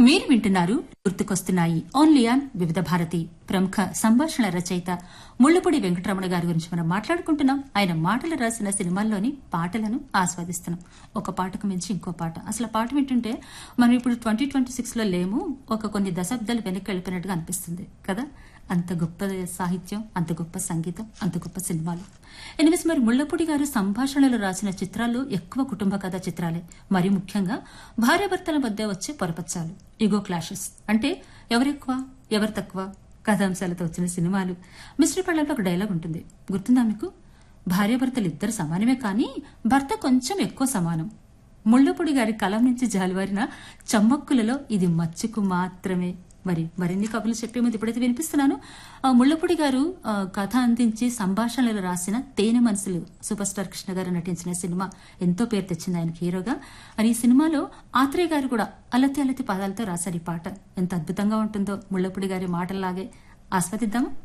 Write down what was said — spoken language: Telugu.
మీరు వింటున్నారు గుర్తుకొస్తున్నాయి ఓన్లీ ఆన్ వివిధ భారతి ప్రముఖ సంభాషణ రచయిత ముళ్లపూడి వెంకటరమణ గారి గురించి మనం మాట్లాడుకుంటున్నాం ఆయన మాటలు రాసిన సినిమాల్లోని పాటలను ఆస్వాదిస్తున్నాం ఒక పాటకు మించి ఇంకో పాట అసలు ఆ పాట వింటుంటే మనం ఇప్పుడు ట్వంటీ ట్వంటీ సిక్స్ లో లేము ఒక కొన్ని దశాబ్దాలు వెనక్కి వెళ్ళిపోయినట్టుగా అనిపిస్తుంది కదా అంత గొప్ప సాహిత్యం అంత గొప్ప సంగీతం అంత గొప్ప సినిమాలు ఎనిమిస్ మరి ముళ్లపూడి గారు సంభాషణలు రాసిన చిత్రాలు ఎక్కువ కుటుంబ కథా చిత్రాలే మరి ముఖ్యంగా భార్యాభర్తల మధ్య వచ్చే పొరపచ్చాలు ఇగో క్లాషెస్ అంటే ఎవరెక్కువ ఎవరు తక్కువ కథాంశాలతో వచ్చిన సినిమాలు మిస్టర్ పళ్ళలో ఒక డైలాగ్ ఉంటుంది గుర్తుందా మీకు భార్యాభర్తలు ఇద్దరు సమానమే కానీ భర్త కొంచెం ఎక్కువ సమానం ముళ్లపూడి గారి కలం నుంచి జాలువారిన చమ్మక్కులలో ఇది మచ్చుకు మాత్రమే మరి మరిన్ని కబుర్లు చెప్పే ముందు ఇప్పుడైతే వినిపిస్తున్నాను ఆ, ముళ్లపూడి గారు ఆ, కథ అందించి సంభాషణలు రాసిన తేనె మనసులు సూపర్ స్టార్ కృష్ణ గారు నటించిన సినిమా ఎంతో పేరు తెచ్చింది ఆయనకి హీరోగా అని ఈ సినిమాలో ఆత్రేయ గారు కూడా అలతి అలతి పదాలతో రాశారు ఈ పాట ఎంత అద్భుతంగా ఉంటుందో ముళ్లపూడి గారి మాటల్లాగే ఆస్వాదిద్దామా